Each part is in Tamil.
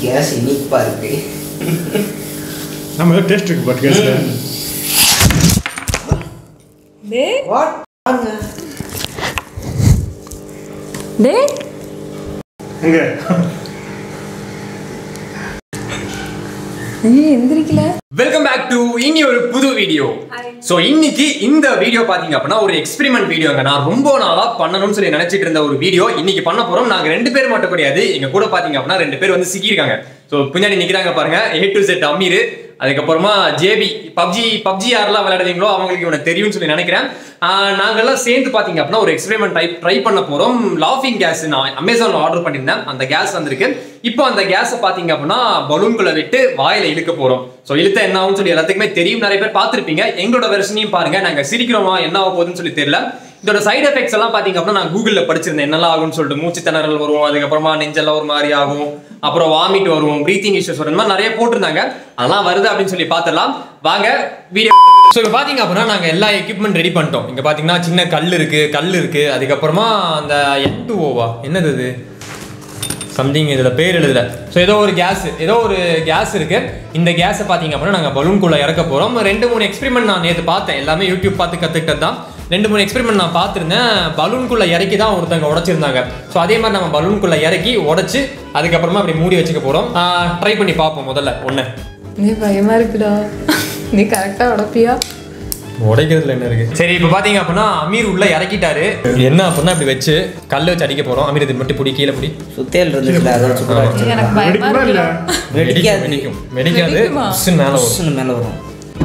கேஸ் இனிப்பா இருக்கு நம்ம ஏதோ டேஸ்ட் இருக்கு பட் கேஸ்ல டேய் வாட் டேய் எங்க ஐயோ எந்திரிக்கல வெல்கம் பேக் டு இனி ஒரு புது வீடியோ ஸோ இன்னைக்கு இந்த வீடியோ பாத்தீங்க அப்படின்னா ஒரு எக்ஸ்பெரிமெண்ட் வீடியோங்க நான் ரொம்ப நாளா பண்ணணும்னு சொல்லி நினைச்சிட்டு இருந்த ஒரு வீடியோ இன்னைக்கு பண்ண போறோம் நாங்க ரெண்டு பேர் மட்டும் கிடையாது எங்க கூட பாத்தீங்க அப்படின்னா ரெண்டு பேர் வந்து சிக்கியிருக்காங்க ஸோ பின்னாடி நிக்கிறாங்க பாருங்க ஏ டு செட் அமீர் அதுக்கப்புறமா ஜேபி பப்ஜி பப்ஜி யாரெல்லாம் விளையாடுவீங்களோ அவங்களுக்கு இவனை தெரியும்னு சொல்லி நினைக்கிறேன் ஆஹ் நாங்கெல்லாம் சேர்ந்து பாத்தீங்க அப்படின்னா ஒரு எக்ஸ்பெரிமெண்ட் ட்ரை ட்ரை பண்ண போறோம் லாஃபிங் கேஸ் நான் அமேசான்ல ஆர்டர் பண்ணியிருந்தேன் அந்த கேஸ் வந்திருக்கு இப்போ அந்த கேஸை பாத்தீங்க அப்படின்னா பலூன்குள்ள விட்டு வாயில இழுக்க போறோம் ஸோ இழுத்த என்ன ஆகும்னு சொல்லி எல்லாத்துக்குமே தெரியும் நிறைய பேர் பார்த்திருப்பீங்க எங்களோட வெர்ஷனையும் பாருங்க நாங்க சிரிக்கிறோமா என்ன ஆக போகுதுன்னு சொல்லி தெரியல இதோட சைடு எஃபெக்ட்ஸ் எல்லாம் பாத்தீங்க அப்படின்னா நான் கூகுள்ல படிச்சிருந்தேன் என்னெல்லாம் ஆகும்னு சொல்லிட்டு மூச்சு திணறல் வரும் அதுக்கப்புறமா நெஞ்செல்லாம் ஒரு மாதிரி ஆகும் அப்புறம் வாமிட் வரும் ப்ரீத்திங் இஷ்யூஸ் வரும் இந்த மாதிரி நிறைய போட்டிருந்தாங்க அதெல்லாம் வருது அப்படின்னு சொல்லி பார்த்துடலாம் வாங்க வீடியோ ஸோ இப்போ பார்த்தீங்க அப்படின்னா நாங்கள் எல்லா எக்யூப்மெண்ட் ரெடி பண்ணிட்டோம் இங்கே பார்த்தீங்கன்னா சின்ன கல் இருக்கு கல் இருக்கு அதுக்கப்புறமா அந்த என் டூ ஓவா என்னது இது சம்திங் இதில் பேர் எழுதல ஸோ ஏதோ ஒரு கேஸ் ஏதோ ஒரு கேஸ் இருக்கு இந்த கேஸை பார்த்தீங்க அப்படின்னா நாங்கள் பலூன்குள்ளே இறக்க போகிறோம் ரெண்டு மூணு எக்ஸ்பெரிமெண்ட் நான் நேற்று பார்த்தேன் எல்லாமே யூடியூப் பார்த்து கற்றுக்கிட்டது தான் ரெண்டு மூணு எக்ஸ்பெரிமெண்ட் நான் பார்த்துருந்தேன் பலூன்குள்ளே இறக்கி தான் ஒருத்தவங்க உடைச்சிருந்தாங்க ஸோ அதே மாதிரி நம்ம பலூன்குள்ளே இறக்கி உடைச்சு அதுக்கப்புறமா அப்படி மூடி வச்சுக்க போகிறோம் ட்ரை பண்ணி பார்ப்போம் முதல்ல ஒன்று நீ பயமா இருக்குடா நீ கரெக்டா உடப்பியா உடைக்கிறதுல என்ன இருக்கு சரி இப்போ பாத்தீங்க அப்படின்னா அமீர் உள்ள இறக்கிட்டாரு என்ன அப்படின்னா இப்படி வச்சு கல்ல வச்சு அடிக்க போறோம் அமீர் இது மட்டும் பிடி கீழே பிடி சுத்தேல் இருந்துச்சுல அதை வச்சு கூட அடிச்சு எனக்கு பயமா வெடிக்குமா இல்ல இருக்குடா வெடிக்காது வெடிக்கும் வெடிக்காது வெடிக்குமா? புஷ்ஷுன்னு மேல வரும் புஷ்ஷுன்னு மேல வரும்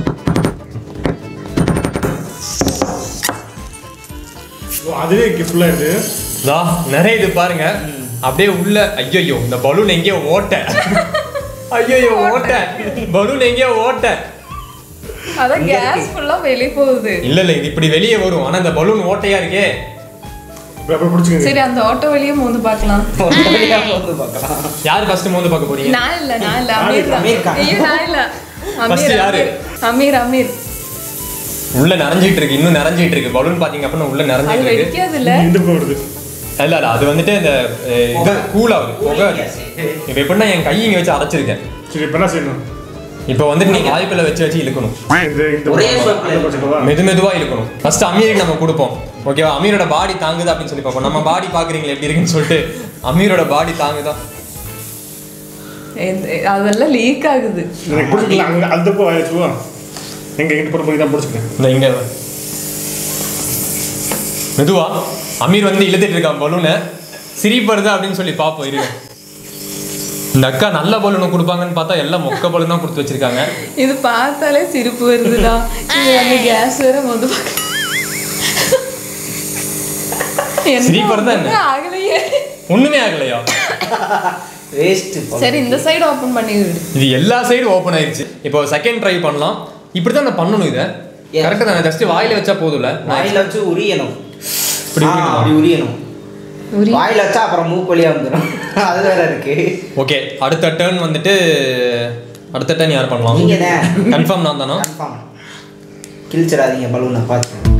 ஓ, அதுவே இங்கே ஃபுல்லாக இருக்கு தா நிறைய இது பாருங்க அப்படியே உள்ள ஐயோ இந்த பலூன் எங்கேயோ ஓட்ட ஐயோ ஓட்ட பலூன் எங்கேயோ ஓட்ட அதான் கேஸ் ஃபுல்லா வெளிய போகுது இல்ல இல்ல இது இப்படி வெளியே வரும் ஆனா இந்த பலூன் ஓட்டையா இருக்கே இப்போ அப்புறம் பிடிச்சிக்கங்க சரி அந்த ஆட்டோ வெளியே மோந்து பார்க்கலாம் ஒரு வழியா வந்து பார்க்கலாம் யார் ஃபர்ஸ்ட் மோந்து பார்க்க போறீங்க நான் இல்ல நான் இல்ல அமீர் தான் அமீர் தான். ஐயோ நான் இல்ல First அமீர் யாரு? அமீர் அமீர் அமீர் உள்ள நிறைஞ்சிட்டு இருக்கு இன்னும் நிறைஞ்சிட்டு இருக்கு பலூன் பாத்தீங்க அப்படின்னா உள்ள அது நிறைஞ்சிட்டு இருக்கு வெடிக்காது இல்ல இந்த பக்கம் வருது இல்ல இல்ல அது வந்துட்டு இந்த அஹ், இது கூல் ஆகுது புகை இப்போ எப்படின்னா என் கை இங்க வச்சு அரைச்சிருக்கேன் சரி இப்போ என்ன செய்யணும் இப்போ வந்துட்டு நீங்க வாய்ப்புல வச்சு வச்சு இழுக்கணும் இந்த இந்த ஒரே பக்கம், சொற்கள். அந்த பக்கம் வா. மெது மெதுவா இழுக்கணும் ஃபர்ஸ்ட் அமீருக்கு நம்ம கொடுப்போம் ஓகேவா அமீரோட பாடி தாங்குதா அப்படின்னு சொல்லி பார்ப்போம் நம்ம பாடி பாக்குறீங்களா எப்படி இருக்குன்னு சொல்லிட்டு அமீரோட பாடி தாங்குதா எந்த- அதெல்லாம் லீக் ஆகுது எனக்கு பிடிக்கல அங்கே அந்த பக்கம் வாய் வச்சுவா எங்க எங்கிட்ட போகிற பண்ணி தான் பிடிச்சிக்கிறேன் இந்த இங்க மெதுவா அமீர் வந்து இழுத்துட்டு இருக்கான் பலூனை சிரிப்படுதா அப்படின்னு சொல்லி பார்ப்போம் இரு இந்த அக்கா நல்ல பலூனை கொடுப்பாங்கன்னு பார்த்தா எல்லாம் மொக்க பலூன் தான் கொடுத்து வச்சிருக்காங்க இது பார்த்தாலே சிரிப்பு வருதுடா இது அந்த கேஸ் வேற மோந்து பார்க்க என்ன சிரிப்பு வருதா என்ன? ஒண்ணுமே ஆகலையே ஒண்ணுமே ஆகலையா வேஸ்ட் சரி இந்த சைடு ஓபன் பண்ணி விடு இது எல்லா சைடும் ஓப்பன் ஆயிருச்சு இப்போ செகண்ட் ட்ரை பண்ணலாம் இப்படி தான் நான் பண்ணணும் இதை Yes. கரெக்டாக தான் ஜஸ்ட் வாயில வச்சா போதும்ல வாயில வச்சு உரியணும் இப்படி ஆ, உரியணுமா? அப்படி உரியணும் உரி வாயில வச்சா அப்புறம் மூக்கு வழியா வந்துடும் அது வேற இருக்கு ஓகே அடுத்த டேர்ன் வந்துட்டு அடுத்த டேர்ன் யார் பண்ணலாம் நீங்க தான் கன்ஃபார்ம் நான் தானா கன்ஃபார்ம் கிழிச்சிடாதீங்க பலூனை பார்த்து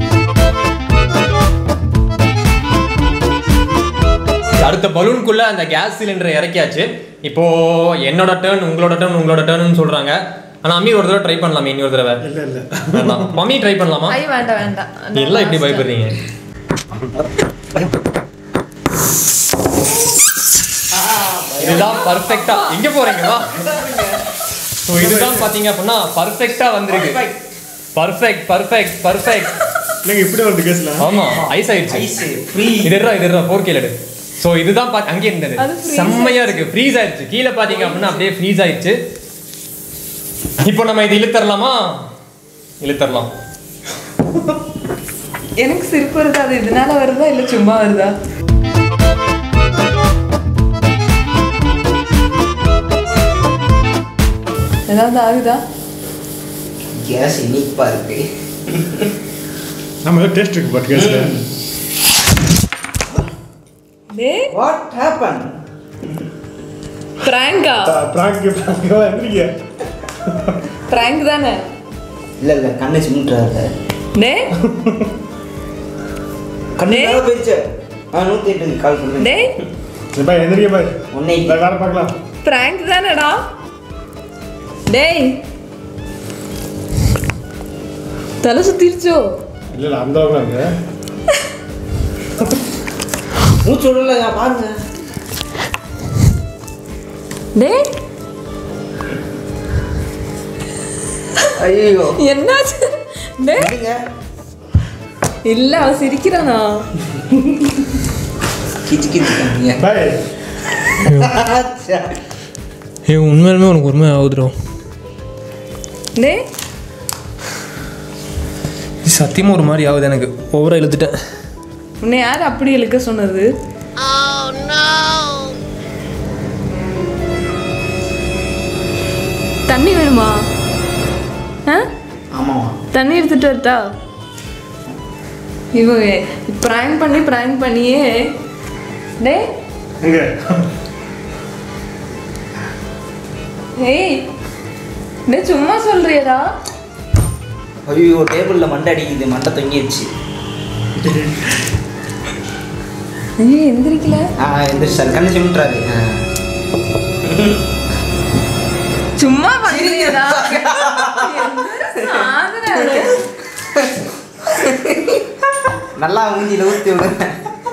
அடுத்த பலூனுக்குள்ள அந்த கேஸ் சிலிண்டரை இறக்கியாச்சு இப்போ என்னோட டேர்ன் உங்களோட டேர்ன் உங்களோட டேர்ன் சொல்றாங்க ஆனா அம்மி ஒரு தடவை ட்ரை பண்ணலாமே இனி ஒரு தடவை இல்லை இல்லை வேண்டாம் மம்மி ட்ரை பண்ணலாமா ஐ வேண்டாம் வேண்டாம் நீ எல்லாம் இப்படி பயப்படுறீங்க இதுதான் பர்ஃபெக்ட்டா எங்க போறீங்க வா ஸோ இதுதான் பாத்தீங்க அப்படின்னா பர்ஃபெக்ட்டா வந்திருக்கு பர்ஃபெக்ட் பர்ஃபெக்ட் பர்ஃபெக்ட் இல்லைங்க இப்படி வருது கேஸ்ல ஆமா ஐஸ் ஆயிடுச்சு ஐஸ் ஃப்ரீ இதுடா இதுடா ஃபோர் கேலடு ஸோ இதுதான் பா அங்கே இருந்தது அது freeze செம்மையா இருக்கு ஃப்ரீஸ் ஆயிடுச்சு கீழே பாத்தீங்க அப்படின்னா அப்படியே ஃப்ரீஸ் ஆயிடுச்சு இப்போ நம்ம இது இழுத்தரலாமா இழுத்தரலாம் எனக்கு சிரிப்பு வருதா அது இதனால வருதா இல்ல சும்மா வருதா ஏதாவது ஆகுதா கேஸ் இனிப்பா இருக்கு நம்ம ஏதோ டேஸ்ட் இருக்கு பட் கேஸ்ல டேய் வாட் ஹேப்பன் பிராங்கா பிராங்க் பிராங்க் எந்திரிக்க பிராங்க் தானே இல்ல இல்ல கண்ணை சிமிட்டுறாரு டேய் கண்ணு டேய். மேல போயிடுச்சு ஆ நூத்தி எட்டுக்கு கால் பண்ணு டேய் சரி பாய் எந்திரிக்க பாய் ஒன்னே வேற பார்க்கலாம் பிராங்க் தானடா டேய் தலை சுத்திருச்சோ இல்ல இல்ல அந்த அளவுக்கு அங்க மூச்சு விடல பாருங்க டேய் ஐயோ என்னாச்சு டேய் இல்லைங்க இல்ல அவ சிரிக்கிறானா கிச்சு கிச்சு காமிங்க பாய் ஏ உண்மையாலுமே உனக்கு உண்மை ஆகுதுரோ டேய் சத்தியமாக ஒரு மாதிரி ஆகுது எனக்கு ஓவராக இழுத்துட்டேன் உன்னை யார் அப்படி இழுக்க சொன்னது தண்ணி வேணுமா ஆ ஆமாவா தண்ணி எடுத்துட்டு வரட்டா இவங்க ப்ராங்க் பண்ணி ப்ராங்க் பண்ணியே டேய் எங்க ஏய் டேய் சும்மா சொல்றியடா ஐயோ டேபிளில் மண்டை அடிக்குது மண்டை தொங்கிடுச்சு ஐயோ எந்திரிக்கல ஆ எந்திரிச்சார் கண்ணு சிமிட்டுறாரு ஆ. சும்மா பண்ணியடா சாதனை நல்லா மூஞ்சியில் ஊற்றி விடுங்க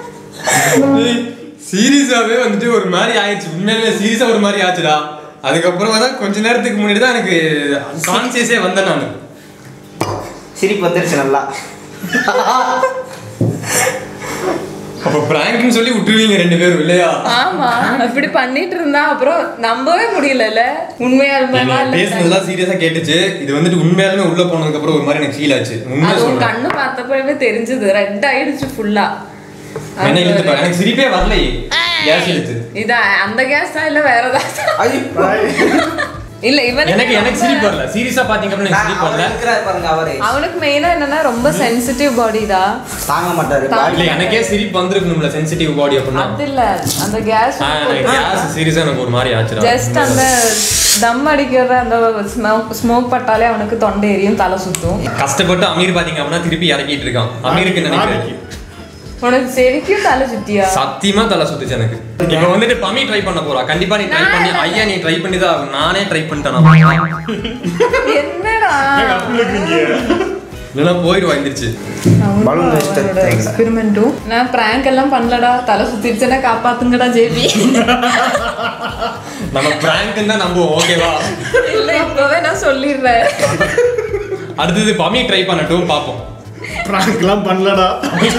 சீரியஸாவே வந்துட்டு ஒரு மாதிரி ஆயிடுச்சு உண்மையிலே சீரியஸா ஒரு மாதிரி ஆச்சுடா அதுக்கப்புறமா தான் கொஞ்ச நேரத்துக்கு முன்னாடி தான் எனக்கு கான்சியஸே வந்தேன் நான் சிரிப்பு வந்துருச்சு நல்லா அப்போ பிராங்க்னு சொல்லி விட்டுருவீங்க ரெண்டு பேரும் இல்லையா ஆமா இப்படி பண்ணிட்டு இருந்தா அப்புறம் நம்பவே முடியலல உண்மையா இருந்தவா இல்ல பேசுனதெல்லாம் சீரியஸா கேட்டுச்சு இது வந்துட்டு உண்மையாலுமே உள்ள போனதுக்கு அப்புறம் ஒரு மாதிரி எனக்கு ஃபீல் ஆச்சு உண்மை அது உன் சொல்றேன் கண்ணு பார்த்தப்பவே தெரிஞ்சது ரெட் ஆயிடுச்சு ஃபுல்லா என்ன இழுத்து பாரு. எனக்கு சிரிப்பே வரலையே கேஸ் இழுத்து இது அந்த கேஸ் தான் இல்ல வேற ஏதாவது ஐயோ இல்ல இவனுக்கு எனக்கு எனக்கு ரொம்ப- சிரிப்பு வரல சீரியஸா பாத்தீங்க அப்படின்னா எனக்கு சிரிப்பு அவர் வரல இருக்கிறார் பாருங்க அவரு அவனுக்கு மெயினா என்னன்னா ரொம்ப சென்சிட்டிவ் பாடி தான் தாங்க மாட்டாரு தாங்க இல்ல எனக்கே சிரிப்பு வந்திருக்கணும்ல சென்சிட்டிவ் பாடி அப்படின்னா அது இல்ல அந்த கேஸ் ஆ, எனக்கு கேஸ் சீரியஸா எனக்கு ஒரு மாதிரி ஆச்சுடா ஜஸ்ட் அந்த தம் அடிக்கிற அந்த ஸ்மோக் ஸ்மோக் பட்டாலே அவனுக்கு தொண்டை எரியும் தலை சுத்தும் கஷ்டப்பட்டு அமீர் பாத்தீங்க அப்படின்னா திருப்பி இறக்கிட்டு இருக்கான் அமீருக்கு நினைக்கிறேன் உனக்கு சரிக்கும் தலை சுத்தியா சத்தியமா தலை சுத்துச்சு எனக்கு இப்ப வந்துட்டு பமி ட்ரை பண்ண போறா கண்டிப்பா நீ ட்ரை பண்ணி ஐயா நீ ட்ரை பண்ணி தான் ஆகணும். நானே ட்ரை பண்ணிட்டேன் என்னடா ஏங்க அப்படி இருக்கீங்க இல்லைன்னா போயிடுவா எந்திரிச்சு Balloon waste தேவையில்ல. எக்ஸ்பெரிமெண்ட்டும் நான் பிராங்க் எல்லாம் பண்ணலடா தலை சுத்திருச்சுன்னா காப்பாத்துங்கடா ஜேபி நம்ம பிராங்க் தான் நம்புவோம் ஓகேவா இல்ல இப்பவே நான் சொல்லிடுறேன் அடுத்தது பமி ட்ரை பண்ணட்டும் பாப்போம் ப்ராங்க்லாம் பண்ணலடா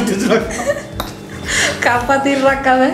காப்பாத்திடுறாக்காவ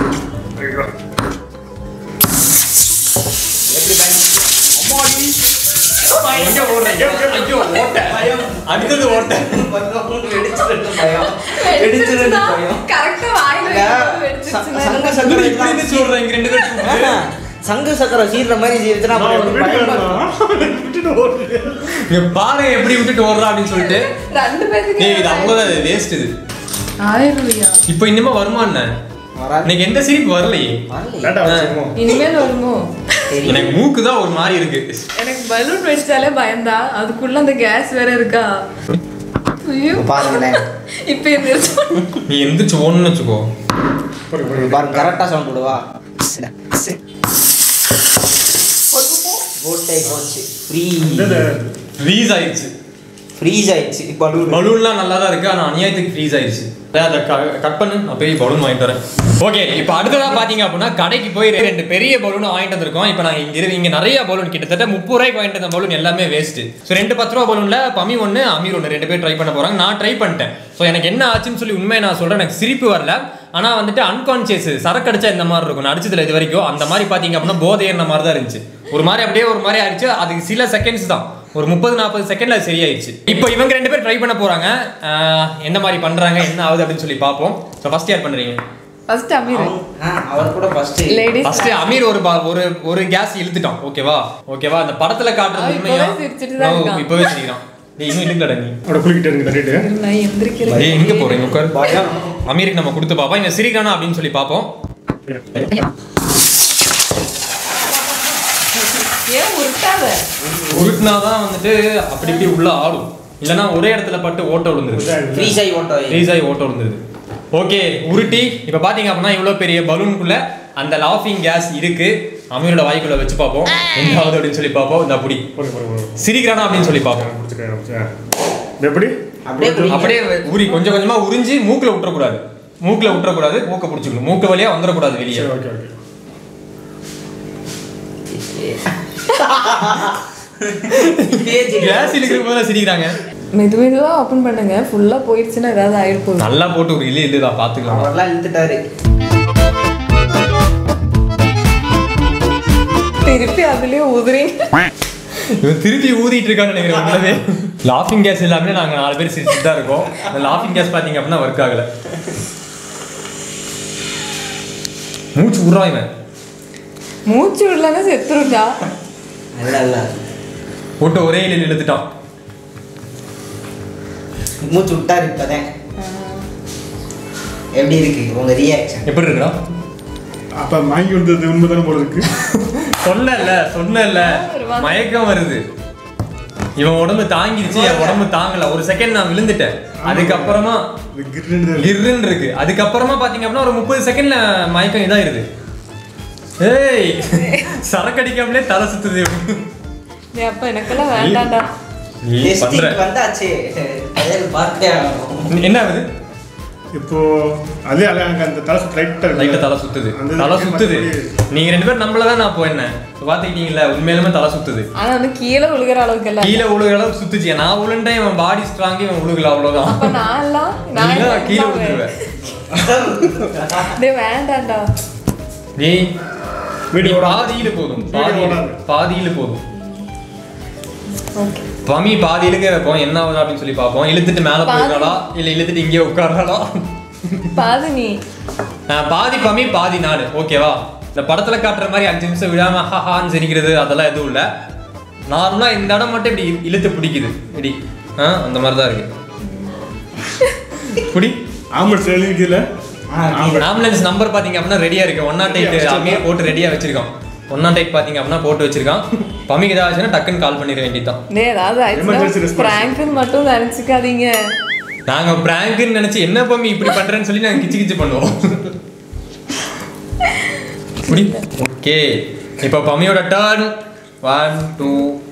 எங்க ஓடுறீங்க? ஐயோ, ஓட்ட. அடுத்தது ஓட்ட வெடிச்சிட்டு பயம் வெடிச்சிட்டு பயம் கரெக்டா வாயில இல்ல, ச- சங்க சக்கரம் இப்படி எல்லாம் இருந்து சொல்றேன் இங்க ரெண்டு பேரும் ஆஹா, சங்கு சக்கரம் சீர்ற மாதிரி சீர்த்துனா அப்புறம் எப்படி பயமா இருக்கும்? விட்டுட்டு ஓடுறேன் இங்க பாருங்க எப்படி விட்டுட்டு ஓடுறா அப்படின்னு சொல்லிட்டு ரெண்டு பேருக்கு ஏய் இது அவ்வளவுதான் வேஸ்ட் இது ஆயிரம் ரூபாயா இப்போ இன்னுமா வருமா என்ன வராது. எனக்கு எந்த சிரிப்பு வரலையே வரலையே. லேட்டா வச்சுக்கோ இனிமேல் வருமோ சரி. எனக்கு மூக்கு தான் ஒரு மாதிரி இருக்கு எனக்கு பலூன் வெடிச்சாலே பயந்தா அதுக்குள்ள அந்த கேஸ் வேற இருக்கா ஐயோ பாருங்களேன் இப்ப எந்திரிச்சு நீ எந்திரிச்சு ஓடணும்னு வச்சுக்கோ போடு, போடு. பாருங்க கரெக்டா சவுண்ட் விடுவா போட்டை போச்சு ஃப்ரீ இந்த ஃப்ரீஸ் ஆயிடுச்சு ஃப்ரீஸ் ஆயிடுச்சு பலூன் பலூன்லாம் நல்லா தான் இருக்கு ஆனா அநியாயத்துக்கு ஃப்ரீஸ் ஆயிடுச்சு அதான் அதை கட் பண்ணு நான் போய் பலூன் வாங்கிட்டு வரேன் ஓகே இப்போ அடுத்ததா பாத்தீங்க அப்படின்னா கடைக்கு போய் ரெண்டு பெரிய பலூன் வாங்கிட்டு வந்திருக்கோம் இப்போ நாங்கள் இங்க இரு- இங்க நிறைய பலூன் கிட்டத்தட்ட முப்பது ரூபாய்க்கு வாங்கிட்டு வந்த பலூன் எல்லாமே வேஸ்ட் ஸோ ரெண்டு பத்து ரூபா பலூன்ல பமி ஒன்று அமீர் ஒன்று ரெண்டு பேர் ட்ரை பண்ண போறாங்க நான் ட்ரை பண்ணிட்டேன் ஸோ எனக்கு என்ன ஆச்சுன்னு சொல்லி உண்மையை நான் சொல்றேன் எனக்கு சிரிப்பு வரல ஆனா வந்துட்டு அன்கான்சியஸ் சரக்கு அடிச்சா இந்த மாதிரி இருக்கும் நான் அடிச்சதுல இது வரைக்கும் அந்த மாதிரி பாத்தீங்க அப்படின்னா போதை ஏறின மாதிரி தான் இருந்துச்சு ஒரு மாதிரி அப்படியே ஒரு மாதிரி ஆயிடுச்சு அதுக்கு சில செகண்ட்ஸ் தான் ஒரு முப்பது நாற்பது செகண்ட்ல அது சரியாயிடுச்சு இப்போ இவங்க ரெண்டு பேர் ட்ரை பண்ண போறாங்க ஆஹ் எந்த மாதிரி பண்றாங்க என்ன ஆகுது அப்படின்னு சொல்லி பார்ப்போம் ஸோ ஃபர்ஸ்ட் யார் பண்றீங்க ஃபர்ஸ்ட் அமீர் ஆ, அவர் கூட ஃபர்ஸ்ட் லேடிஸ் ஃபர்ஸ்ட் அமீர் ஒரு பா- ஒரு ஒரு கேஸ் இழுத்துட்டான் ஓகேவா ஓகேவா அந்த படத்துல காட்டுறது அவன் உண்மையா இப்பவே சிரிச்சிட்டு தான் ஓ, இருக்கான். இப்பவே சிரிக்கிறான் டேய் இன்னும் இழுக்கடா நீ அவட குளிக்கிட்டு இருக்கு தட்டிட்டு நான் எந்திரிக்கிறேன் டேய் எங்க போறீங்க உட்கார் பயம் அமீருக்கு நம்ம கொடுத்து பார்ப்போம் இந்த சிரிக்கிறானா அப்படின்னு சொல்லி பார்ப்போம் ஏன் உருட்டாத உருட்டுனாதான் வந்துட்டு அப்படி இப்படி உள்ள ஆடும் இல்லைன்னா ஒரே இடத்துல பட்டு ஓட்ட விழுந்துருது ஃப்ரீஸ் ஆகி ஓட்டோ ஃப்ரீஸ் ஆகி ஓட்ட விழுந்துருது ஓகே உருட்டி இப்போ பார்த்தீங்க அப்படின்னா இவ்வளோ பெரிய பலூனுக்குள்ள அந்த லாஃபிங் கேஸ் இருக்கு அமீரோட வாய்க்குள்ள வச்சு பார்ப்போம் என்ன ஆகுது அப்படின்னு சொல்லி பார்ப்போம் இந்த அப்படி போடுங்க போடுங்க போடுங்க சிரிக்கிறானா அப்படின்னு சொல்லி பார்ப்போம் பிடிச்சிருக்கேன் பிடிச்சேன் இது எப்படி அப்படியே குடிங்க. அப்படியே உரி கொஞ்சம் கொஞ்சமா உறிஞ்சி மூக்குல விட்டுறக்கூடாது மூக்குல விட்டுறக்கூடாது மூக்க பிடிச்சிக்கணும் மூக்கு வழியா வந்துடக்கூடாது வெளியே சரி ஓகே ஓகே இப்படியே சிரிக்கிறேன். கேஸ் இழுக்கிற போது சிரிக்கிறாங்க மெது மெதுவா ஓப்பன் பண்ணுங்க ஃபுல்லா போயிடுச்சுன்னா ஏதாவது ஆயிட்டு போகுது நல்லா போட்டு ஒரு இல்லு இல்லுதான் பாத்துக்கலாம் அவரெல்லாம் இழுத்துட்டாரு திருப்பி அதுலயே உதுறீங்க இவன் திருப்பி ஊதிட்டு இருக்கான்னு நினைக்கிறேன் உண்மையாவே லாஃபிங் கேஸ் எல்லாமே நாங்க நாலு பேர் சிரிச்சுட்டு தான் இருக்கோம் அந்த லாஃபிங் கேஸ் பாத்தீங்க அப்படின்னா ஒர்க் ஆகல மூச்சு விடுறான் இவன் மூச்சு விடலன்னா செத்துருட்டா இல்ல இல்ல போட்டு ஒரே இலையில் இழுத்துட்டான் மூச்சு விட்டாரு இப்பதான் எப்படி இருக்கு உங்க ரியாக்ஷன் எப்படி இருக்குடா அப்ப வாங்கி வந்தது உண்மைதானே போல இருக்கு சொன்னல சொன்னல மயக்கம் வருது இவன் உடம்பு தாங்கிருச்சு என் உடம்பு தாங்கல ஒரு செகண்ட் நான் விழுந்துட்டேன் அதுக்கப்புறமா இது கிர்ன்னு தான் இருக்கு. கிர்ன்னு இருக்கு அதுக்கப்புறமா பாத்தீங்க அப்படின்னா ஒரு முப்பது செகண்ட்ல மயக்கம் இதாயிருது ஏய் சரக்கு அடிக்காமலே தலை சுத்துது டேய், அப்ப எனக்கெல்லாம் வேண்டாம்டா நீ பண்ற டெஸ்டிங் வந்தாச்சு பதில் பார்த்தே ஆகணும் என்ன ஆகுது இப்போ அதே அல எனக்கு அந்த தலை சுத்து லைட்டா இருக்கு. லைட்டா தலை சுத்துது அந்த தலை இதுக்கு சுத்துது மத்தபடி நீங்க ரெண்டு பேரும் நம்மளதான் நான் போயிருந்தேன் இப்ப பாத்துக்கிட்டீங்களா உண்மையிலுமே தலை சுத்துது ஆனா வந்து கீழே விழுகிற அளவுக்கு எல்லாம் கீழே உழுகிற அளவுக்கு சுத்துச்சு நான் உளுண்டேன் இவன் பாடி ஸ்ட்ராங் இவன் உழுகல அவ்வளவுதான் அப்ப நான் எல்லாம் நான் நீ எல்லாம் கீழே இல்லாம. விழுந்துருவேன் டேய் வேண்டாம்டா டேய் வீடியோ நீ ஓடாது. பாதியில போதும் வீடியோ பாதியில ஓடாது. பாதியில போதும் ஓகே பமி பாதி இழுக்க வைப்போம் என்ன ஆகுது அப்படின்னு சொல்லி பார்ப்போம் இழுத்துட்டு மேல பாதி. போயிடறாளா இல்ல இழுத்துட்டு இங்கே உட்கார்றாளா பாது நீ நான் பாதி பமி பாதி நாடு ஓகேவா இந்த படத்துல காட்டுற மாதிரி அஞ்சு நிமிஷம் விடாம ஹஹான்னு சிரிக்கிறது அதெல்லாம் எதுவும் இல்ல நார்மலா இந்த இடம் மட்டும் இப்படி இழுத்து பிடிக்குது இப்படி ஆ அந்த மாதிரி தான் இருக்கு புடி ஆம்புலன்ஸ் எழுதிக்கல ஆம்புலன்ஸ் நம்பர் பாத்தீங்க அப்படின்னா ரெடியா இருக்கு ஒன் நாட் எயிட் அம்மையே போட்டு ரெடியா வச்சிருக்கான் ஒன் நாட் எயிட் பாத்தீங்க அப்படின்னா போட்டு வச்சிருக்கான் பமிக்கு ஏதாவது ஆச்சுன்னா டக்குன்னு கால் பண்ணிட வேண்டியதுதான் டேய் ஏதாவது Emergency ஆயிடுச்சுன்னா response. பிராங்க்னு மட்டும் நினைச்சுக்காதீங்க நாங்க பிராங்க்னு நினைச்சு என்ன பம்மி இப்படி பண்றேன்னு சொல்லி நாங்க கிச்சு கிச்சு பண்ணுவோம் புடி ஓகே இப்போ பம்மியோட டர்ன் ஒன் டூ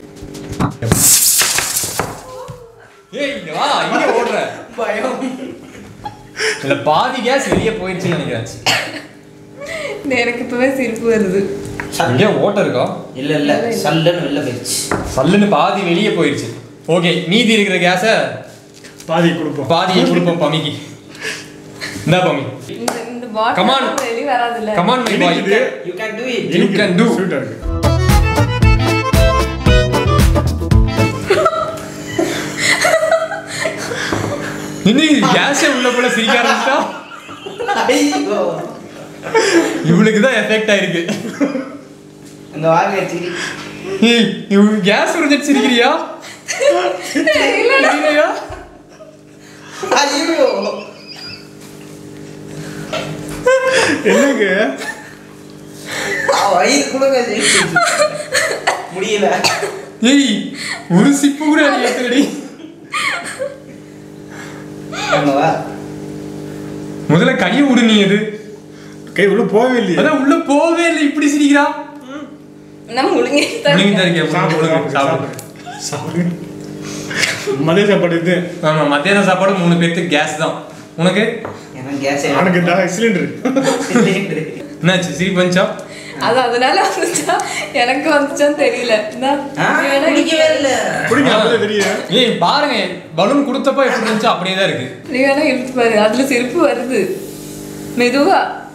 ஏய் இங்க வா இங்க ஓடுற பயம் இல்ல பாதி கேஸ் வெளியே போயிடுச்சுன்னு நினைக்கிறேன் டேய், எனக்கு இப்பவே சிரிப்பு வருது இங்கே ஓட்ட இருக்கா இல்ல இல்ல சல்லுன்னு வெளில போயிடுச்சு சல்லுன்னு பாதி வெளியே போயிடுச்சு ஓகே மீதி இருக்கிற கேஸை பாதி கொடுப்போம் பாதியை கொடுப்போம் பமிக்கு இந்த பமி இந்த இந்த Come on. பாட்டில் வெளிய வராதுல்ல கமான் மை பாய் இனிக்குது. You can do it You can do. Sweet ஆ இருக்கு இன்னும் கேஸே உள்ள போல சிரிக்க ஆரம்பிச்சிட்டா ஐயோ இவளுக்கு தான் எஃபெக்ட் ஆயிருக்கு அங்க வாங்க சிரி ஏய் இவ கேஸ் உறிஞ்சிட்டு சிரிக்கிறியா சிரிக்கிறியா ஐயோ என்னங்க வயிறு குடுங்க முடியல ஏய் ஒரு சிப்பு கூட நீ எடுத்துடி அங்க வா முதல்ல கையை விடு நீ அது கை உள்ள போகவே இல்லையே அதான் உள்ள போவே இல்லை இப்படி சிரிக்கிறா நம்ம முழுங்கி முழுங்கி தான் இருக்கேன் சாப்பிடு முழுங்கு, சாப்பிடு சாப்பிடு சாப்பிடு மதிய சாப்பாடு இது ஆமா மத்தியான சாப்பாடு மூணு பேருக்கு கேஸ் தான் உனக்கு எனக்கு கேஸ் எனக்கு இந்த சிலிண்டர் என்னாச்சு சிரிப்பு வந்துச்சா அது அதனால வந்துச்சா எனக்கு வந்துச்சான்னு தெரியல இந்தா, நீ வேணா குடிக்கவே இல்ல பிடிக்கும் அப்பதான் தெரியும் ஏய் பாருங்க பலூன் கொடுத்தப்ப எப்படி இருந்துச்சு அப்படியே தான் இருக்கு நீ வேணா இழுத்து பாரு அதுல சிரிப்பு வருது மெதுவா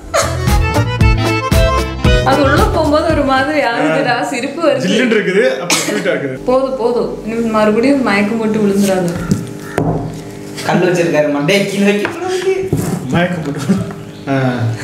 அது உள்ள போகும்போது ஒரு மாதிரி ஆகுதுடா சிரிப்பு வருது ஜில்லுன்னு இருக்குது அப்புறம் ஸ்வீட்டா இருக்குது போதும் போதும் நீ மறுபடியும் மயக்கம் போட்டு விழுந்துடாது கல் வச்சிருக்காரு மண்டைய கீழே வைக்க மயக்கம் போட்டு ஆ.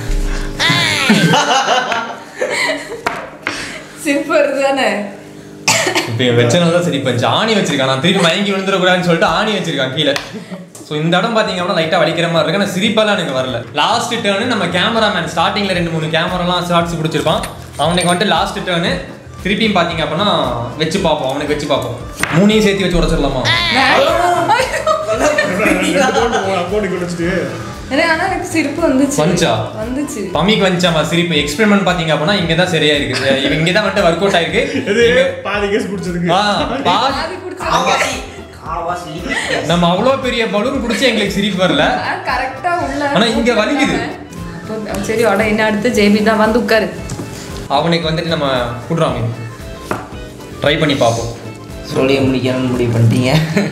சிரிப்பு வருது தானே இப்போ வச்சனால தான் சிரிப்பு வந்துச்சு ஆணி வச்சிருக்கான் நான் திருப்பி மயங்கி விழுந்துடக்கூடாதுன்னு சொல்லிட்டு ஆணி வச்சிருக்கான் கீழே ஸோ இந்த இடம் பார்த்தீங்க அப்படின்னா லைட்டாக வலிக்கிற மாதிரி இருக்கு ஆனால் சிரிப்பெல்லாம் எனக்கு வரல லாஸ்ட் டேர்னு நம்ம கேமராமேன் ஸ்டார்டிங்கில் ரெண்டு மூணு கேமராலாம் ஷார்ட்ஸ் பிடிச்சிருப்பான் அவனுக்கு வந்துட்டு லாஸ்ட் டேர்னு திருப்பியும் பார்த்தீங்க அப்படின்னா வச்சு பார்ப்போம் அவனுக்கு வச்சு பார்ப்போம் மூணையும் சேர்த்து வச்சு உடச்சிடலாமா போட்டு குடிச்சிட்டு ஏன்னா ஆனா எனக்கு சிரிப்பு வந்துச்சு வந்துச்சா? வந்துச்சு பம்மிக்கு வந்துச்சாமா சிரிப்பு எக்ஸ்பெரிமெண்ட் பாத்தீங்க அப்படின்னா இங்க தான் சரியா இருக்கு இவ இங்க தான் வந்துட்டு ஒர்க் அவுட் ஆயிருக்கு இது இங்க- பாதி கேஸ் குடிச்சதுக்கு ஆ, பா- பாதி குடிச்சா காவாசி காவாசி நம்ம அவ்வளவு பெரிய பலூன் குடிச்சு எங்களுக்கு சிரிப்பு வரல கரெக்டா உள்ள ஆனா இங்க வலிக்குது. அப்போ சரி உட என்ன அடுத்து ஜேபி தான் வந்து உட்காரு அவனுக்கு வந்துட்டு நம்ம குடுறாங்க ட்ரை பண்ணி பார்ப்போம் சொல்லிய முடிக்கணும்னு முடிவு பண்ணிட்டீங்க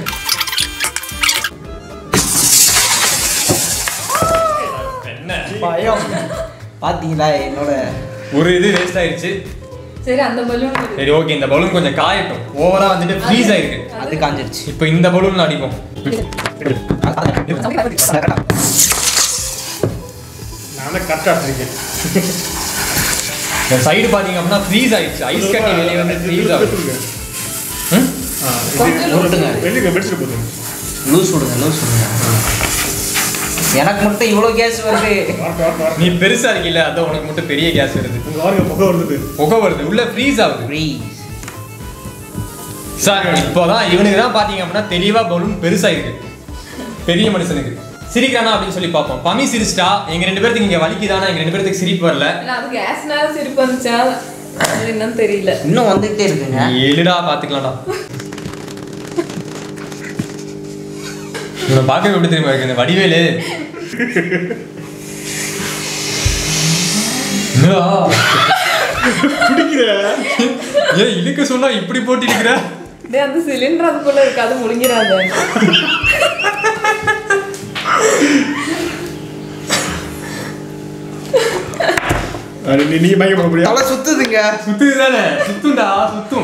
என்ன பயம் பாத்தீங்களா என்னோட ஒரு இது வேஸ்ட் ஆயிருச்சு சரி அந்த பலூன் சரி ஓகே இந்த பலூன் கொஞ்சம் காயட்டும் ஓவரா வந்துட்டு ஃப்ரீஸ் ஆயிருக்கு அது காஞ்சிருச்சு இப்போ இந்த பலூன் அடிப்போம் நான் தான் கரெக்டாக இருக்கேன் இந்த சைடு பாத்தீங்க அப்படின்னா ஃப்ரீஸ் ஆயிடுச்சு ஐஸ் கட்டி வெளியே வந்து ஃப்ரீஸ் ஆகுது ம்? வெளியே பெட்ஷீட் போதுங்க லூஸ் விடுங்க லூஸ் விடுங்க எனக்கு மட்டும் இவ்வளோ கேஸ் வருது வார்த்தை வார்த்தை வார்த்தை நீ பெருசா இருக்கீல்ல அதான் உனக்கு மட்டும் பெரிய கேஸ் வருது உங்க வாருங்க புகை வருது புகை வருது உள்ள ஃப்ரீஸ் ஆகுது ப்ளீஸ் சார் இப்போதான் இவனுக்கு தான் பாத்தீங்க அப்படின்னா தெளிவா பலூன் பெருசா இருக்கு பெரிய மனுஷனுக்கு சிரிக்கிறானா அப்படின்னு சொல்லி பார்ப்போம் பமி சிரிச்சிட்டா எங்க ரெண்டு பேர்த்துக்கு இங்க வலிக்குதானா எங்க ரெண்டு பேர்த்துக்கு சிரிப்பு வரல இல்ல அது கேஸ்னால சிரிப்பு வந்துச்சா அது என்னன்னு தெரியல இன்னும் வந்துகிட்டே இருக்குங்க நீ எழுடா பாத்துக்கலாம்டா இவனை பார்க்க எப்படி தெரியுமா இருக்கு இந்த வடிவேலு என்னடா? குடிக்கிற ஏன் இழுக்க சொன்னா இப்படி போட்டு இருக்கிற டேய் அந்த சிலிண்டர் அதுக்குள்ள இருக்கு அது முழுங்கிறாத அது நீ நீங்க மயக்க போட முடியாது தலை சுத்துதுங்க சுத்துது தானே சுத்தும்டா சுத்தும்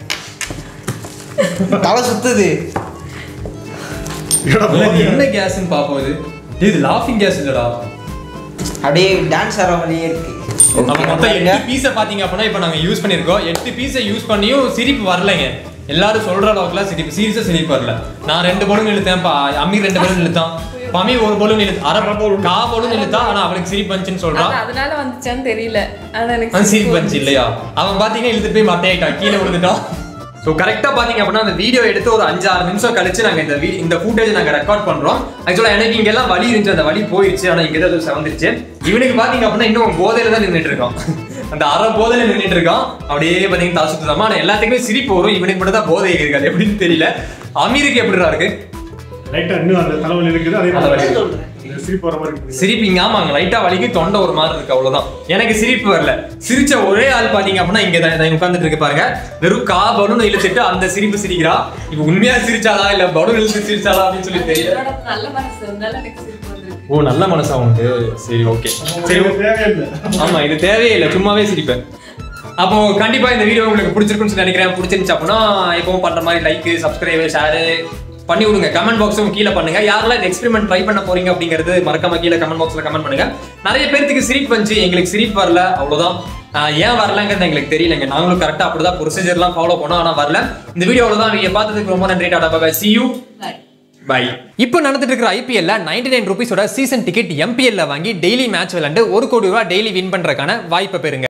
தலை சுத்துது என்னடா இல்ல, இது போறீங்க? என்ன கேஸ்ன்னு பாப்போம் இது டேய், இது லாஃபிங் கேஸ் இல்லடா அப்படியே டான்ஸ் ஆடுற மாதிரியே இருக்கு நம்ம மொத்தம் எட்டு பீஸை பாத்தீங்க அப்படின்னா இப்போ நாங்க யூஸ் பண்ணிருக்கோம் எட்டு பீஸை யூஸ் பண்ணியும் சிரிப்பு வரலைங்க எல்லாரும் சொல்ற அளவுக்குலாம் சிரிப்பு சீரியஸா சிரிப்பு வரல நான் ரெண்டு பலூன் இழுத்தேன் பா அமீர் ரெண்டு பலூன் இழுத்தான் பமி ஒரு பலூன் இழுத்து அரை கா பலூன் இழுத்தான் ஆனா அவனுக்கு சிரிப்பு வந்துச்சுன்னு சொல்றான் அது அதனால வந்துச்சான்னு தெரியல ஆனா எனக்கு அவன் சிரிப்பு வந்துச்சு இல்லையா அவன் பாத்தீங்கன்னா இழுத்துட்டு போய் மட்டையாயிட்டான் கீழே விழுந்துட்டான் ஸோ கரெக்டாக பார்த்தீங்க அப்படின்னா அந்த வீடியோ எடுத்து ஒரு அஞ்சு ஆறு நிமிஷம் கழிச்சு நாங்கள் இந்த வீ இந்த ஃபுட்டேஜ் நாங்கள் ரெக்கார்ட் பண்ணுறோம் ஆக்சுவலாக எனக்கு இங்கெல்லாம் வலி இருந்துச்சு அந்த வலி போயிடுச்சு ஆனால் இங்கே தான் செவந்துருச்சு இவனுக்கு பார்த்தீங்க அப்படின்னா இன்னும் போதையில தான் நின்றுட்டு இருக்கான் அந்த அரை போதையில நின்றுட்டு இருக்கான் அப்படியே பார்த்தீங்கன்னா தலை சுத்துதாமா ஆனால் எல்லாத்துக்குமே சிரிப்பு வரும் இவனுக்கு மட்டும் தான் போதை இருக்காது எப்படின்னு தெரியல அமீருக்கு எப்படிடா இருக்கு லைட்டா இன்னும் அந்த தலைவலி இருக்குது அதே தலைவலி. மாதிரி இந்த சிரிப்பு வர மாதிரி இருக்குது சிரிப்பு இங்க ஆமாங்க லைட்டா வலிக்கு தொண்டை ஒரு மாதிரி இருக்கு அவ்வளவுதான் எனக்கு சிரிப்பு வரல சிரிச்ச ஒரே ஆள் பாத்தீங்க அப்படின்னா இங்க தான் உட்கார்ந்துட்டு இருக்கு பாருங்க வெறும் கா பலூன் இழுத்துட்டு அந்த சிரிப்பு சிரிக்கிறா இப்ப உண்மையா சிரிச்சாளா இல்ல பலூன் இழுத்து சிரிச்சாளா அப்படின்னு சொல்லி தெரியல இவரோட நல்ல மனசு இருந்தாலும் எனக்கு சிரிப்பு வந்திருக்கு ஓ நல்ல மனசா உனக்கு சரி ஓகே சரி இது தேவையில்லை ஆமா இது தேவையே இல்லை சும்மாவே சிரிப்பேன் அப்போ கண்டிப்பா இந்த வீடியோ உங்களுக்கு பிடிச்சிருக்குன்னு சொல்லி நினைக்கிறேன் பிடிச்சிருந்துச்சு அப்படின்னா எப்பவும் பண்ற மாதிரி லைக் சப்ஸ்கிரைப் ஷேர் பண்ணி விடுங்க கமெண்ட் பாக்ஸும் கீழே பண்ணுங்க யாரெல்லாம் இந்த எக்ஸ்பெரிமெண்ட் ட்ரை பண்ண போறீங்க அப்படிங்கிறது மறக்காம கீழே கமெண்ட் பாக்ஸ்ல கமெண்ட் பண்ணுங்க நிறைய பேர்த்துக்கு சிரிப்பு வந்துச்சு எங்களுக்கு சிரிப்பு வரல அவ்வளவுதான் ஆஹ் ஏன் வரலங்கிறது எங்களுக்கு தெரியலங்க நாங்களும் கரெக்டா அப்படிதான் ப்ரொசீஜர்லாம் ஃபாலோ பண்ணோம் ஆனா வரல இந்த வீடியோ அவ்வளவுதான் நீங்க பார்த்ததுக்கு ரொம்ப நன்றி டாடா பாய் சி யூ பை இப்போ நடந்துட்டு இருக்கிற ஐபிஎல்ல நைன்டி நைன் ருபீஸோட சீசன் டிக்கெட் எம்பிஎல்ல வாங்கி டெய்லி மேட்ச் விளையாண்டு ஒரு கோடி ரூபாய் டெய்லி வின் பண்றதுக்கான வாய்ப்பை பெறுங்க